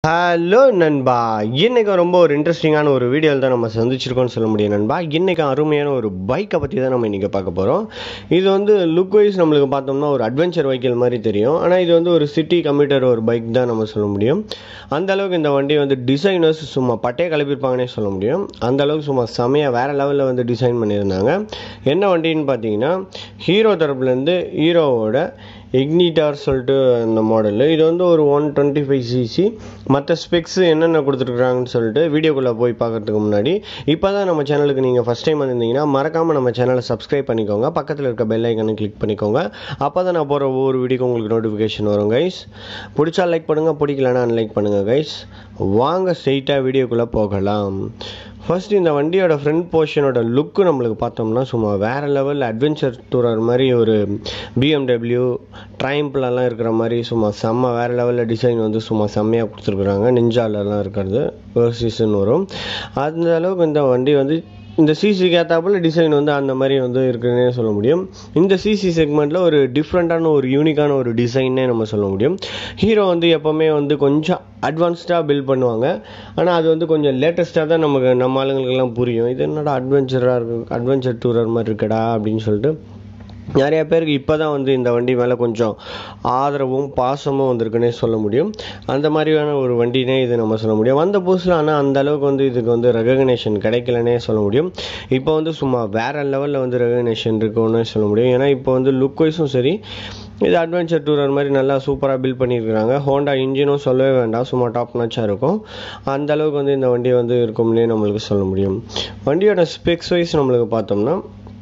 hello நண்பா இன்னைக்கு ரொம்ப ஒரு இன்ட்ரெஸ்டிங்கான ஒரு வீடியோவில் தான் நம்ம சந்திச்சிருக்கோம்னு சொல்ல முடியும் நண்பா இன்னைக்கு அருமையான ஒரு பைக்கை பற்றி தான் நம்ம இன்றைக்கி பார்க்க போகிறோம் இது வந்து லுக் வைஸ் நம்மளுக்கு பார்த்தோம்னா ஒரு அட்வென்ச்சர் வெஹிக்கிள் மாதிரி தெரியும் ஆனால் இது வந்து ஒரு சிட்டி கம்ப்யூட்டர் ஒரு பைக் தான் நம்ம சொல்ல முடியும் அந்த அளவுக்கு இந்த வண்டி வந்து டிசைனர்ஸ் சும்மா பட்டையை கிளப்பியிருப்பாங்கன்னே சொல்ல முடியும் அந்த அளவுக்கு சும்மா செமையாக வேறு லெவலில் வந்து டிசைன் பண்ணியிருந்தாங்க என்ன வண்டின்னு பார்த்தீங்கன்னா ஹீரோ தரப்புலேருந்து ஹீரோவோட இக்னிட்டார் சொல்லிட்டு அந்த மாடலு இது வந்து ஒரு ஒன் டுவெண்ட்டி ஃபைவ் சிசி மற்ற ஸ்பெக்ஸ் என்னென்ன கொடுத்துருக்குறாங்கன்னு சொல்லிட்டு வீடியோக்குள்ளே போய் பார்க்கறதுக்கு முன்னாடி இப்போ தான் நம்ம சேனலுக்கு நீங்கள் ஃபஸ்ட் டைம் வந்திருந்தீங்கன்னா மறக்காமல் நம்ம சேனலை சப்ஸ்கிரைப் பண்ணிக்கோங்க பக்கத்தில் இருக்க பெல் ஐக்கனை கிளிக் பண்ணிக்கோங்க அப்போ தான் நான் போகிற ஒவ்வொரு வீடியோக்கு உங்களுக்கு நோட்டிஃபிகேஷன் வரும் கைஸ் பிடிச்சா லைக் பண்ணுங்கள் பிடிக்கலன்னா அன்லைக் பண்ணுங்கள் கைஸ் வாங்க ஸ்ட்ரெயிட்டாக வீடியோக்குள்ளே போகலாம் ஃபர்ஸ்ட் இந்த வண்டியோட ஃப்ரண்ட் போர்ஷனோட லுக்கு நம்மளுக்கு பார்த்தோம்னா சும்மா வேறு லெவல் அட்வென்ச்சர் டூரர் மாதிரி ஒரு பிஎம்டபிள்யூ ட்ரைம்ப்லலாம் இருக்கிற மாதிரி சும்மா செம்ம வேறு லெவலில் டிசைன் வந்து சும்மா செம்மையாக கொடுத்துருக்குறாங்க நிஞ்சாலெலாம் இருக்கிறது ஒரு சீசன் வரும் அந்த அளவுக்கு இந்த வண்டி வந்து இந்த சிசிக்கு ஏற்றாப்புல டிசைன் வந்து அந்த மாதிரி வந்து இருக்குன்னே சொல்ல முடியும் இந்த சிசி செக்மெண்ட்டில் ஒரு டிஃப்ரெண்ட்டான ஒரு யூனிக்கான ஒரு டிசைன்னே நம்ம சொல்ல முடியும் ஹீரோ வந்து எப்போவுமே வந்து கொஞ்சம் அட்வான்ஸ்டாக பில்ட் பண்ணுவாங்க ஆனால் அது வந்து கொஞ்சம் லேட்டஸ்ட்டாக தான் நமக்கு நம்ம ஆளுங்களுக்கெல்லாம் புரியும் இது என்னடா அட்வென்ச்சராக இருக்கு அட்வென்ச்சர் டூரர் மாதிரி இருக்கடா அப்படின்னு சொல்லிட்டு நிறைய பேருக்கு இப்போ தான் வந்து இந்த வண்டி மேலே கொஞ்சம் ஆதரவும் பாசமும் வந்திருக்குன்னே சொல்ல முடியும் அந்த மாதிரியான ஒரு வண்டினே இது நம்ம சொல்ல முடியும் வந்த புதுசில் ஆனால் அந்த அளவுக்கு வந்து இதுக்கு வந்து ரெகக்னேஷன் கிடைக்கலனே சொல்ல முடியும் இப்போ வந்து சும்மா வேற லெவலில் வந்து ரெகக்னேஷன் இருக்குன்னு சொல்ல முடியும் ஏன்னா இப்போ வந்து லுக் வைஸும் சரி இது அட்வென்ச்சர் டூரர் மாதிரி நல்லா சூப்பராக பில்ட் பண்ணியிருக்கிறாங்க ஹோண்டா இன்ஜினும் சொல்லவே வேண்டாம் சும்மா டாப் நாச்சாக இருக்கும் அந்த அளவுக்கு வந்து இந்த வண்டி வந்து இருக்கும்னே நம்மளுக்கு சொல்ல முடியும் வண்டியோட ஸ்பெக்ஸ் வைஸ் நம்மளுக்கு பார்த்தோம்னா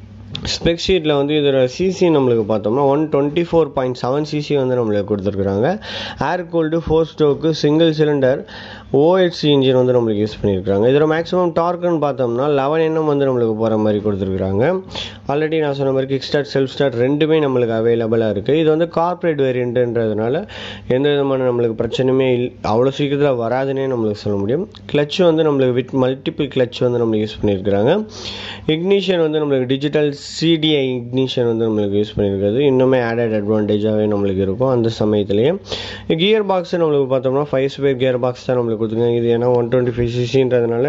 ஸ்பெக் ஷீட்டில் வந்து இதோட சிசி நம்மளுக்கு பார்த்தோம்னா one twenty four point seven CC வந்து நம்மளுக்கு கொடுத்துருக்குறாங்க air cooled four stroke single cylinder OHC engine வந்து நம்மளுக்கு யூஸ் பண்ணியிருக்காங்க இதோட மேக்ஸிமம் டார்க்குன்னு பார்த்தோம்னா லெவன் எண்ணம் வந்து நம்மளுக்கு போகிற மாதிரி கொடுத்துருக்குறாங்க ஆல்ரெடி நான் சொன்ன மாதிரி கிக் ஸ்டார்ட் செல்ஃப் ஸ்டார்ட் ரெண்டுமே நம்மளுக்கு அவைலபிளாக இருக்குது இது வந்து கார்ப்பரேட் வேரியண்ட்டுன்றதுனால எந்த விதமான நம்மளுக்கு பிரச்சனையுமே இல் அவ்வளோ சீக்கிரத்தில் வராதுன்னே நம்மளுக்கு சொல்ல முடியும் கிளச் வந்து நம்மளுக்கு வித் மல்டிபிள் கிளச் வந்து நம்மளுக்கு யூஸ் பண்ணியிருக்கிறாங்க இக்னிஷன் வந்து நம்மளுக்கு டிஜிட்டல் சிடிஐ இக்னிஷன் வந்து நம்மளுக்கு யூஸ் பண்ணியிருக்கிறது இன்னுமே ஆடட் அட்வான்டேஜாகவே நம்மளுக்கு இருக்கும் அந்த சமயத்துலேயே கியர் பாக்ஸ் நம்மளுக்கு பார்த்தோம்னா ஃபைவ் ஸ்பேர் கியர் பாக்ஸ் தான் நம்மளுக்கு கொடுத்துருக்காங்க இது ஏன்னா ஒன் டுவெண்ட்டி ஃபைவ் சிசின்றதுனால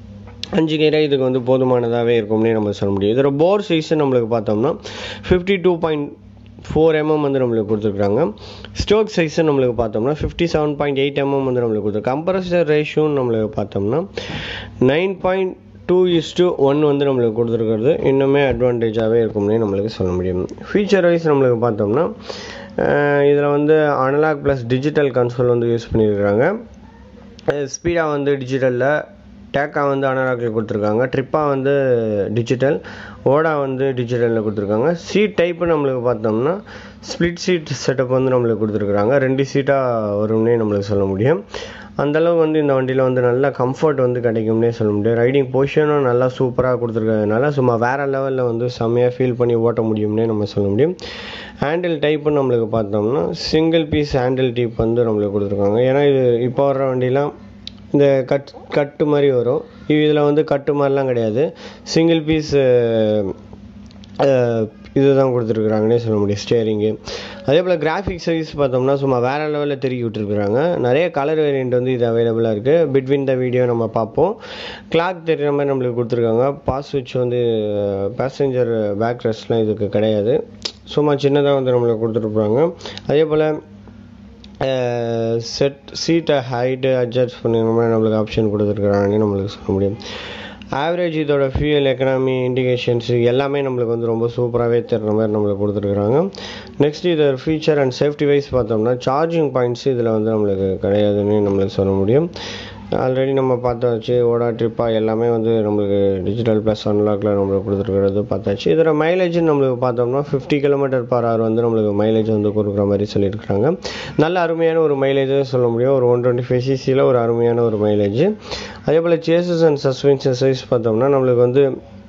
அஞ்சு கீரை இதுக்கு வந்து போதுமானதாகவே இருக்கும்னே நம்ம சொல்ல முடியும் இதோட போர் சைஸ் நம்மளுக்கு பார்த்தோம்னா fifty two point four MM வந்து நம்மளுக்கு கொடுத்துருக்காங்க ஸ்டோக் சைஸ் நம்மளுக்கு பார்த்தோம்னா fifty seven point eight MM வந்து நம்மளுக்கு கொடுத்துருக்கு கம்ப்ரஸர் ரேஷியோன்னு நம்மளுக்கு பார்த்தோம்னா nine point two is two one வந்து நம்மளுக்கு கொடுத்துருக்கிறது இன்னுமே அட்வான்டேஜாகவே இருக்கும்னே நம்மளுக்கு சொல்ல முடியும் ஃபீச்சர் வைஸ் நம்மளுக்கு பார்த்தோம்னா இதில் வந்து அனலாக் ப்ளஸ் டிஜிட்டல் கன்சோல் வந்து யூஸ் பண்ணியிருக்கிறாங்க ஸ்பீடாக வந்து டிஜிட்டலில் டேக்கா வந்து அனலாக்கில் கொடுத்துருக்காங்க ட்ரிப்பாக வந்து டிஜிட்டல் ஓடா வந்து டிஜிட்டலில் கொடுத்துருக்காங்க சீட் டைப்பு நம்மளுக்கு பார்த்தோம்னா ஸ்ப்ளிட் சீட் செட்டப் வந்து நம்மளுக்கு கொடுத்துருக்குறாங்க ரெண்டு சீட்டாக வரும்னே நம்மளுக்கு சொல்ல முடியும் அந்தளவுக்கு வந்து இந்த வண்டியில் வந்து நல்ல கம்ஃபர்ட் வந்து கிடைக்கும்னே சொல்ல முடியும் ரைடிங் பொசிஷனும் நல்லா சூப்பராக கொடுத்துருக்கிறதுனால சும்மா வேறு லெவலில் வந்து செம்மையாக ஃபீல் பண்ணி ஓட்ட முடியும்னே நம்ம சொல்ல முடியும் ஹேண்டில் டைப்பு நம்மளுக்கு பார்த்தோம்னா சிங்கிள் பீஸ் ஹேண்டில் டைப் வந்து நம்மளுக்கு கொடுத்துருக்காங்க ஏன்னா இது இப்போ வர்ற வண்டிலாம் இந்த கட் கட்டு மாதிரி வரும் இதில் வந்து கட்டு மாதிரிலாம் கிடையாது சிங்கிள் பீஸ் இதுதான் கொடுத்துருக்குறாங்கன்னே சொல்ல முடியும் ஸ்டேரிங்கு அதே போல் கிராஃபிக் சைஸ் பார்த்தோம்னா சும்மா வேறு லெவலில் திருக்கி விட்டுருக்குறாங்க நிறைய கலர் வேரியண்ட் வந்து இது அவைலபிளாக இருக்குது பிட்வீன் த வீடியோ நம்ம பார்ப்போம் கிளாக் தெரிகிற மாதிரி நம்மளுக்கு கொடுத்துருக்காங்க பாஸ் சுவிட்ச் வந்து பேசஞ்சர் பேக் ரெஸ்ட்லாம் இதுக்கு கிடையாது சும்மா சின்னதாக வந்து நம்மளுக்கு கொடுத்துருப்பாங்க அதே போல் செட் சீட்டை ஹைட்டு அட்ஜஸ்ட் பண்ணிக்கிற மாதிரி நம்மளுக்கு ஆப்ஷன் கொடுத்துருக்குறாங்கன்னு நம்மளுக்கு சொல்ல முடியும் ஆவரேஜ் இதோட ஃபியூயல் எக்கனாமி இண்டிகேஷன்ஸ் எல்லாமே நம்மளுக்கு வந்து ரொம்ப சூப்பராகவே தெரிகிற மாதிரி நம்மளுக்கு கொடுத்துருக்குறாங்க நெக்ஸ்ட் இதோட ஃபீச்சர் அண்ட் சேஃப்டி வைஸ் பார்த்தோம்னா சார்ஜிங் பாயிண்ட்ஸ் இதில் வந்து நம்மளுக்கு கிடையாதுன்னு நம்மளுக்கு சொல்ல முடியும் ஆல்ரெடி நம்ம பார்த்தாச்சு ஓடா ட்ரிப்பா எல்லாமே வந்து நம்மளுக்கு டிஜிட்டல் ப்ளஸ் அன்லாக்கில் நம்மளுக்கு கொடுத்துருக்கிறது பார்த்தாச்சு இதோட மைலேஜ் நம்மளுக்கு பார்த்தோம்னா ஃபிஃப்டி கிலோமீட்டர் பர் ஹவர் வந்து நம்மளுக்கு மைலேஜ் வந்து கொடுக்குற மாதிரி சொல்லியிருக்கிறாங்க நல்ல அருமையான ஒரு மைலேஜ் சொல்ல முடியும் ஒரு ஒன் டுவெண்ட்டி ஃபைவ் சிசியில் ஒரு அருமையான ஒரு மைலேஜ் அதே போல் சேசஸ் அண்ட் சஸ்பென்ஷன் சைஸ் பார்த்தோம்னா நம்மளுக்கு வந்து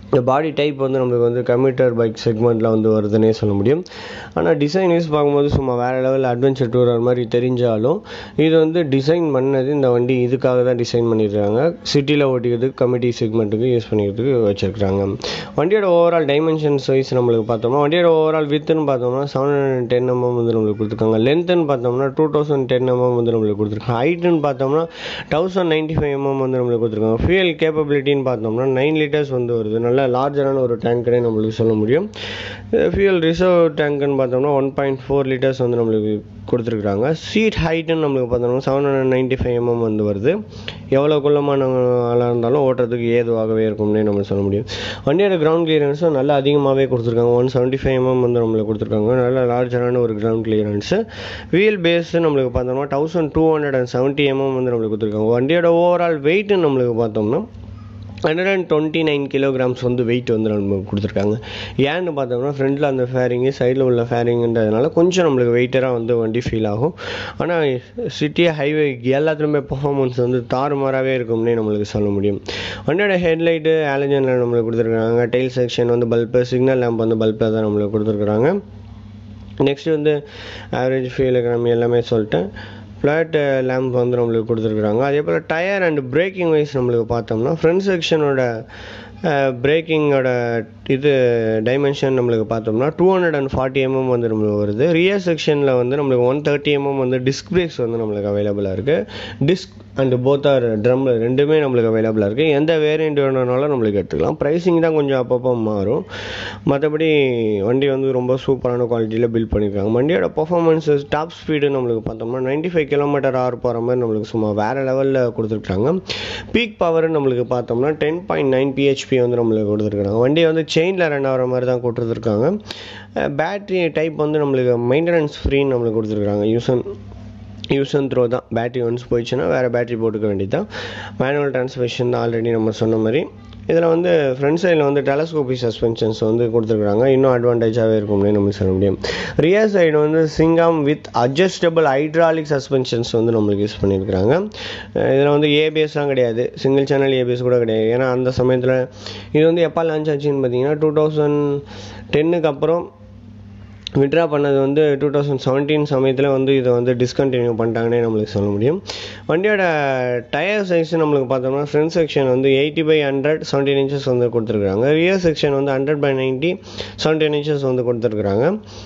இந்த பாடி டைப் வந்து நம்மளுக்கு வந்து கம்யூட்டர் பைக் செக்மெண்ட்டில் வந்து வருதுன்னே சொல்ல முடியும் ஆனால் டிசைன் வைஸ் பார்க்கும்போது சும்மா வேறு லெவலில் அட்வென்ச்சர் டூரர் மாதிரி தெரிஞ்சாலும் இது வந்து டிசைன் பண்ணது இந்த வண்டி இதுக்காக தான் டிசைன் பண்ணியிருக்காங்க சிட்டியில் ஓட்டிக்கிறதுக்கு கமிட்டி செக்மெண்ட்டுக்கு யூஸ் பண்ணிக்கிறதுக்கு வச்சுருக்காங்க வண்டியோட ஓவரால் டைமென்ஷன்ஸ் வைஸ் நம்மளுக்கு பார்த்தோம்னா வண்டியோட ஓவரால் வித்துன்னு பார்த்தோம்னா செவன் ஹண்ட்ரட் டென் எம்எம் வந்து நம்மளுக்கு கொடுத்துருக்காங்க லென்த்துன்னு பார்த்தோம்னா டூ தௌசண்ட் டென் எம்எம் வந்து நம்மளுக்கு கொடுத்துருக்காங்க ஹைட்டுன்னு பார்த்தோம்னா தௌசண்ட் நைன்ட்டி ஃபைவ் எம்எம் வந்து நம்மளுக்கு கொடுத்துருக்காங்க ஃபியூயல் கேப்பபிலிட்டின்னு பார்த்தோம்னா நைன் லிட்டர்ஸ் வந்து வருது நல்ல லார்ஜரான ஒரு டேங்க்னே நம்மளுக்கு சொல்ல முடியும் ஃபியூயல் ரிசர்வ் டேங்க்குன்னு பார்த்தோம்னா ஒன் பாயிண்ட் ஃபோர் லிட்டர்ஸ் வந்து நம்மளுக்கு கொடுத்துருக்குறாங்க சீட் ஹைட்டுன்னு நம்மளுக்கு பார்த்தோம்னா seven hundred ninety five MM வந்து வருது எவ்வளோ குள்ளமான ஆளாக இருந்தாலும் ஓட்டுறதுக்கு ஏதுவாகவே இருக்கும்னே நம்ம சொல்ல முடியும் வண்டியோட கிரவுண்ட் கிளியரன்ஸும் நல்லா அதிகமாகவே கொடுத்துருக்காங்க ஒன் செவன்ட்டி ஃபைவ் எம்எம் வந்து நம்மளுக்கு கொடுத்துருக்காங்க நல்ல லார்ஜரான ஒரு கிரவுண்ட் கிளியரன்ஸு வீல் பேஸ் நம்மளுக்கு பார்த்தோம்னா thousand two hundred and seventy MM வந்து நம்மளுக்கு கொடுத்துருக்காங்க வண்டியோட ஓவரால் வெயிட்டு நம்மளுக்கு பார்த்தோம்னா hundred and twenty nine kilograms வந்து வெயிட் வந்து நமக்கு கொடுத்துருக்காங்க ஏன்னு பார்த்தோம்னா ஃப்ரண்டில் அந்த ஃபேரிங்கு சைடில் உள்ள ஃபேரிங்குன்றதுனால கொஞ்சம் நம்மளுக்கு வெயிட்டராக வந்து வண்டி ஃபீல் ஆகும் ஆனால் சிட்டி ஹைவே எல்லாத்துலேயுமே பர்ஃபார்மன்ஸ் வந்து தாறுமாறாகவே இருக்கும்னே நம்மளுக்கு சொல்ல முடியும் வண்டியோட ஹெட்லைட்டு ஆலஜனில் நம்மளுக்கு கொடுத்துருக்காங்க டெயில் செக்ஷன் வந்து பல்பு சிக்னல் லேம்ப் வந்து பல்பில் தான் நம்மளுக்கு கொடுத்துருக்குறாங்க நெக்ஸ்ட் வந்து ஆவரேஜ் ஃபீல் எக்கனாமி எல்லாமே சொல்லிட்டேன் ஃப்ளாட் லேம்ப் வந்து நம்மளுக்கு கொடுத்துருக்குறாங்க அதே போல் டயர் அண்ட் பிரேக்கிங் வைஸ் நம்மளுக்கு பார்த்தோம்னா ஃப்ரண்ட் செக்ஷனோட பிரேக்கிங்கோட இது டைமென்ஷன் நம்மளுக்கு பார்த்தோம்னா two hundred and forty MM வந்து நம்மளுக்கு வருது ரியர் செக்ஷனில் வந்து நம்மளுக்கு ஒன் தேர்ட்டி எம்எம் வந்து டிஸ்க் பிரேக்ஸ் வந்து நம்மளுக்கு அவைலபிளாக இருக்குது disc and both or drum ரெண்டுமே நம்மளுக்கு அவைலபிளாக இருக்குது எந்த வேரியண்ட் வேணுனாலும் நம்மளுக்கு எடுத்துக்கலாம் ப்ரைஸிங் தான் கொஞ்சம் அப்பப்போ மாறும் மற்றபடி வண்டி வந்து ரொம்ப சூப்பரான குவாலிட்டியில் பில்ட் பண்ணியிருக்காங்க வண்டியோட பர்ஃபார்மன்ஸஸ் டாப் ஸ்பீடு நம்மளுக்கு பார்த்தோம்னா நைன்ட்டி ஃபைவ் கிலோமீட்டர் ஆர் போகிற மாதிரி நம்மளுக்கு சும்மா வேறு லெவலில் கொடுத்துருக்காங்க பீக் பவர் நம்மளுக்கு பார்த்தோம்னா டென் பாயிண்ட் நைன் பிஹெச்பி வந்து நம்மளுக்கு கொடுத்துருக்காங்க வண்டி வந்து செயினில் ரன் ஆகிற மாதிரி தான் கொடுத்துருக்காங்க பேட்ரி டைப் வந்து நம்மளுக்கு மெயின்டெனன்ஸ் ஃப்ரீன்னு நம்மளுக்கு கொடுத்துருக்காங்க யூசன் யூஸ் அண்ட் த்ரோ தான் பேட்டரி ஒன்ஸ் போயிடுச்சுன்னா வேறு பேட்டரி போட்டுக்க வேண்டியது தான் மேனுவல் டிரான்ஸ்மிஷன் தான் ஆல்ரெடி நம்ம சொன்ன மாதிரி இதில் வந்து ஃப்ரண்ட் சைடில் வந்து டெலஸ்கோபி சஸ்பென்ஷன்ஸ் வந்து கொடுத்துருக்குறாங்க இன்னும் அட்வான்டேஜாகவே இருக்கும்னே நம்ம சொல்ல முடியும் ரியர் சைடு வந்து சிங்கம் வித் அட்ஜஸ்டபிள் ஹைட்ராலிக் சஸ்பென்ஷன்ஸ் வந்து நம்மளுக்கு யூஸ் பண்ணியிருக்கிறாங்க இதில் வந்து ஏபிஎஸ்லாம் கிடையாது சிங்கிள் சேனல் ஏபிஎஸ் கூட கிடையாது ஏன்னா அந்த சமயத்தில் இது வந்து எப்போ லான்ச் ஆச்சுன்னு பார்த்தீங்கன்னா டூ தௌசண்ட் டென்னுக்கு அப்புறம் விட்ரா பண்ணது வந்து டூ தௌசண்ட் செவன்டீன் சமயத்தில் வந்து இதை வந்து டிஸ்கண்டினியூ பண்ணிட்டாங்கன்னே நம்மளுக்கு சொல்ல முடியும் வண்டியோட டயர் சைஸ் நம்மளுக்கு பார்த்தோம்னா ஃப்ரண்ட் செக்ஷன் வந்து eighty by hundred seventeen inches வந்து கொடுத்துருக்குறாங்க ரியர் செக்ஷன் வந்து hundred by ninety seventeen inches வந்து கொடுத்துருக்குறாங்க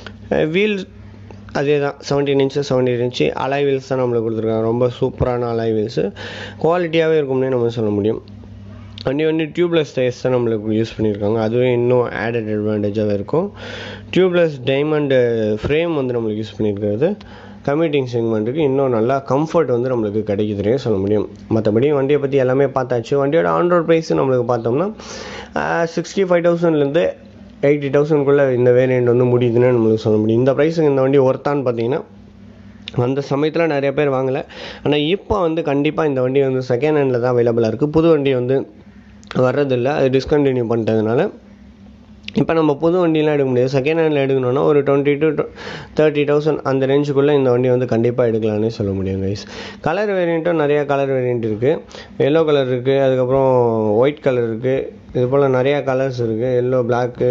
வீல் அதே தான் seventeen inch seventeen inch alloy wheels தான் நம்மளுக்கு கொடுத்துருக்காங்க ரொம்ப சூப்பரான அலாய் வீல்ஸு குவாலிட்டியாகவே இருக்கும்னே நம்ம சொல்ல முடியும் வண்டி வந்து டியூப்லெஸ் டயர்ஸ் தான் நம்மளுக்கு யூஸ் பண்ணியிருக்காங்க அதுவே இன்னும் ஆடட் அட்வான்டேஜாக இருக்கும் டியூப்லெஸ் டைமண்ட் ஃப்ரேம் வந்து நம்மளுக்கு யூஸ் பண்ணியிருக்கிறது கம்யூட்டிங் செக்மெண்ட்டுக்கு இன்னும் நல்லா கம்ஃபர்ட் வந்து நம்மளுக்கு கிடைக்குதுன்னே சொல்ல முடியும் மற்றபடி வண்டியை பற்றி எல்லாமே பார்த்தாச்சு வண்டியோட ஆன்ரோட் ப்ரைஸ் நம்மளுக்கு பார்த்தோம்னா சிக்ஸ்டி ஃபைவ் தௌசண்ட்லேருந்து எயிட்டி தௌசண்ட்குள்ளே இந்த வேரியண்ட் வந்து முடியுதுன்னு நம்மளுக்கு சொல்ல முடியும் இந்த ப்ரைஸுக்கு இந்த வண்டி ஒர்த்தான்னு பார்த்தீங்கன்னா அந்த சமயத்தில் நிறைய பேர் வாங்கலை ஆனால் இப்போ வந்து கண்டிப்பாக இந்த வண்டி வந்து செகண்ட் ஹேண்டில் தான் அவைலபிளாக இருக்குது புது வண்டி வந்து வர்றதில்லை அது டிஸ்கண்டினியூ பண்ணிட்டதுனால இப்போ நம்ம புது வண்டியெலாம் எடுக்க முடியாது செகண்ட் ஹேண்டில் எடுக்கணும்னா ஒரு டுவெண்ட்டி டு தேர்ட்டி தௌசண்ட் அந்த ரேஞ்சுக்குள்ளே இந்த வண்டி வந்து கண்டிப்பாக எடுக்கலாம்னே சொல்ல முடியும் கைஸ் கலர் வேரியண்ட்டும் நிறையா கலர் வேரியண்ட் இருக்குது எல்லோ கலர் இருக்குது அதுக்கப்புறம் ஒயிட் கலர் இருக்குது இது போல் நிறையா கலர்ஸ் இருக்குது எல்லோ பிளாக்கு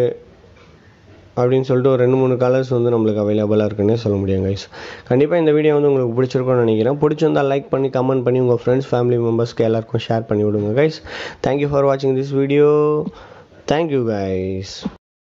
அப்படின்னு சொல்லிட்டு ஒரு ரெண்டு மூணு கலர்ஸ் வந்து நம்மளுக்கு அவைலபிளாக இருக்குன்னே சொல்ல முடியும் கைஸ் கண்டிப்பாக இந்த வீடியோ வந்து உங்களுக்கு பிடிச்சிருக்கும்னு நினைக்கிறேன் பிடிச்சிருந்தால் லைக் பண்ணி கமெண்ட் பண்ணி உங்கள் ஃப்ரெண்ட்ஸ் ஃபேமிலி மெம்பர்ஸ்க்கு எல்லாருக்கும் ஷேர் பண்ணி விடுங்க கைஸ் தேங்க்யூ ஃபார் வாட்சிங் திஸ் வீடியோ தேங்க்யூ கைஸ்